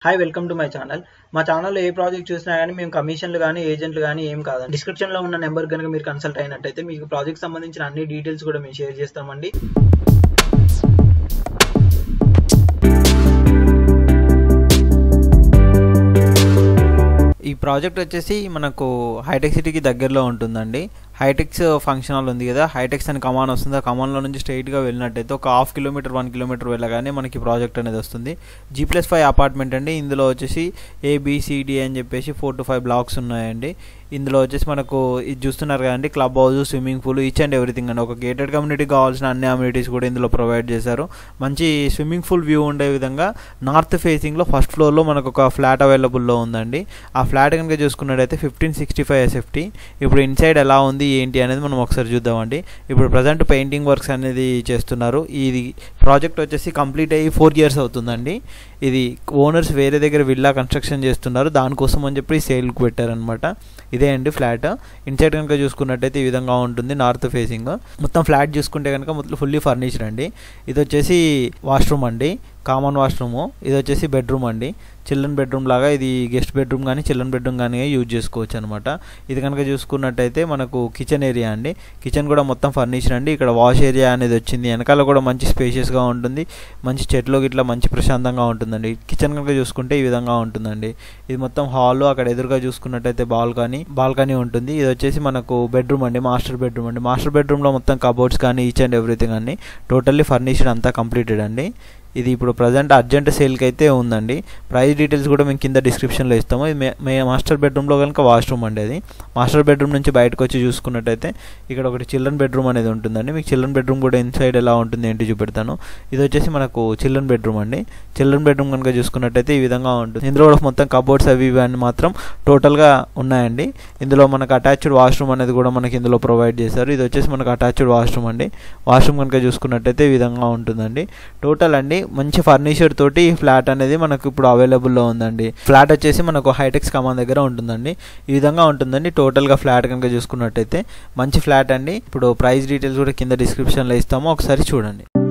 hi welcome to my channel మా ఛానల్లో ఏ project చూసినా కానీ మేము కమిషన్లు కానీ ఏజెంట్లు కానీ ఏం కాదండి డిస్క్రిప్షన్లో ఉన్న నెంబర్ కనుక మీరు కన్సల్ట్ అయినట్టయితే మీకు ప్రాజెక్ట్ సంబంధించిన అన్ని డీటెయిల్స్ కూడా మేము షేర్ చేస్తామండి ఈ ప్రాజెక్ట్ వచ్చేసి మనకు హైటెక్ సిటీకి దగ్గరలో ఉంటుందండి హైటెక్స్ ఫంక్షన్ హాల్ ఉంది కదా హైటెక్స్ అని కమాన్ వస్తుంది ఆ కమాన్లో నుంచి స్ట్రైట్గా వెళ్ళినట్టయితే ఒక హాఫ్ కిలోమీటర్ వన్ కిలోమీటర్ వెళ్ళగానే మనకి ప్రాజెక్ట్ అనేది వస్తుంది జీ ప్లస్ ఫైవ్ అపార్ట్మెంట్ అండి ఇందులో వచ్చేసి ఏబిసిడి అని చెప్పేసి ఫోర్ టు ఫైవ్ బ్లాక్స్ ఉన్నాయండి ఇందులో వచ్చేసి మనకు ఇది చూస్తున్నారు కదండి club house swimming pool each and everything అండి ఒక గేటెడ్ కమ్యూనిటీకి కావాల్సిన అన్ని అమ్యూనిటీస్ కూడా ఇందులో ప్రొవైడ్ చేశారు మంచి స్విమ్మింగ్ పూల్ వ్యూ ఉండే విధంగా నార్త్ ఫేసింగ్లో ఫస్ట్ ఫ్లోర్లో మనకు ఒక ఫ్లాట్ అవైలబుల్లో ఉందండి ఆ ఫ్లాట్ కనుక చూసుకున్నట్టయితే ఫిఫ్టీన్ సిక్స్టీ ఫైవ్ ఎస్ఎఫ్టీ ఇప్పుడు ఇన్సైడ్ ఎలా ఉంది ఏంటి అనేది మనం ఒకసారి చూద్దామండి ఇప్పుడు ప్రజెంట్ పెయింటింగ్ వర్క్స్ అనేది చేస్తున్నారు ఇది ప్రాజెక్ట్ వచ్చేసి కంప్లీట్ అయ్యి ఫోర్ ఇయర్స్ అవుతుందండి ఇది ఓనర్స్ వేరే దగ్గర విల్లా కన్స్ట్రక్షన్ చేస్తున్నారు దానికోసం అని చెప్పి సేల్కి పెట్టారనమాట ఇదే అండి ఫ్లాట్ ఇన్సైడ్ కనుక చూసుకున్నట్టయితే ఈ విధంగా ఉంటుంది నార్త్ ఫేసింగ్ మొత్తం ఫ్లాట్ చూసుకుంటే కనుక మొత్తం ఫుల్లీ ఫర్నిచర్ అండి ఇది వచ్చేసి వాష్రూమ్ అండి కామన్ వాష్రూము ఇది వచ్చేసి బెడ్రూమ్ అండి చిల్డ్రన్ బెడ్రూమ్ లాగా ఇది గెస్ట్ బెడ్రూమ్ కానీ చిల్డ్రన్ బెడ్రూమ్ కానీ యూజ్ చేసుకోవచ్చు అనమాట ఇది కనుక చూసుకున్నట్టయితే మనకు కిచెన్ ఏరియా అండి కిచెన్ కూడా మొత్తం ఫర్నిచర్ అండి ఇక్కడ వాష్ ఏరియా అనేది వచ్చింది వెనకాల కూడా మంచి స్పేషియస్గా ఉంటుంది మంచి చెట్లు గిట్లా మంచి ప్రశాంతంగా ఉంటుందండి కిచెన్ కనుక చూసుకుంటే ఈ విధంగా ఉంటుందండి ఇది మొత్తం హాల్ అక్కడ ఎదురుగా చూసుకున్నట్టయితే బాల్కనీ బాల్కనీ ఉంటుంది ఇది వచ్చేసి మనకు బెడ్రూమ్ అండి మాస్టర్ బెడ్రూమ్ అండి మాస్టర్ బెడ్రూమ్లో మొత్తం కబోర్డ్స్ కానీ ఈచ్ అండ్ ఎవ్రీథింగ్ అండి టోటల్లీ ఫర్నిచర్ అంతా కంప్లీటెడ్ అండి ఇది ఇప్పుడు ప్రజెంట్ అర్జెంట్ సేల్కి అయితే ఉందండి ప్రైస్ డీటెయిల్స్ కూడా మేము కింద డిస్క్రిప్షన్లో ఇస్తాము ఇది మే మాస్టర్ బెడ్రూమ్లో కనుక వాష్రూమ్ అండి అది మాస్టర్ బెడ్రూమ్ నుంచి బయటకు వచ్చి చూసుకున్నట్టయితే ఇక్కడ ఒకటి చిల్డ్రన్ బెడ్రూమ్ అనేది ఉంటుందండి మీకు చిల్డ్రన్ బెడ్రూమ్ కూడా ఇన్సైడ్ ఎలా ఉంటుంది ఏంటి చూపెడతాను ఇది వచ్చేసి మనకు చిల్డ్రన్ బెడ్రూమ్ అండి చిల్డ్రన్ బెడ్రూమ్ కనుక చూసుకున్నట్టయితే ఈ విధంగా ఉంటుంది ఇందులో కూడా మొత్తం కబోర్డ్స్ అవి ఇవి అని మాత్రం టోటల్గా ఉన్నాయండి ఇందులో మనకు అటాచ్డ్ వాష్రూమ్ అనేది కూడా మనకి ఇందులో ప్రొవైడ్ చేశారు ఇది వచ్చేసి మనకు అటాచ్డ్ వాష్రూమ్ అండి వాష్రూమ్ కనుక చూసుకున్నట్టయితే ఈ విధంగా ఉంటుందండి టోటల్ అండి మంచి ఫర్నిచర్ తోటి ఈ ఫ్లాట్ అనేది మనకు ఇప్పుడు అవైలబుల్లో ఉందండి ఫ్లాట్ వచ్చేసి మనకు హైటెక్స్ కమాన్ దగ్గర ఉంటుందండి ఈ విధంగా ఉంటుందండి టోటల్గా ఫ్లాట్ కనుక చూసుకున్నట్టయితే మంచి ఫ్లాట్ అండి ఇప్పుడు ప్రైస్ డీటెయిల్స్ కూడా కింద డిస్క్రిప్షన్లో ఇస్తాము ఒకసారి చూడండి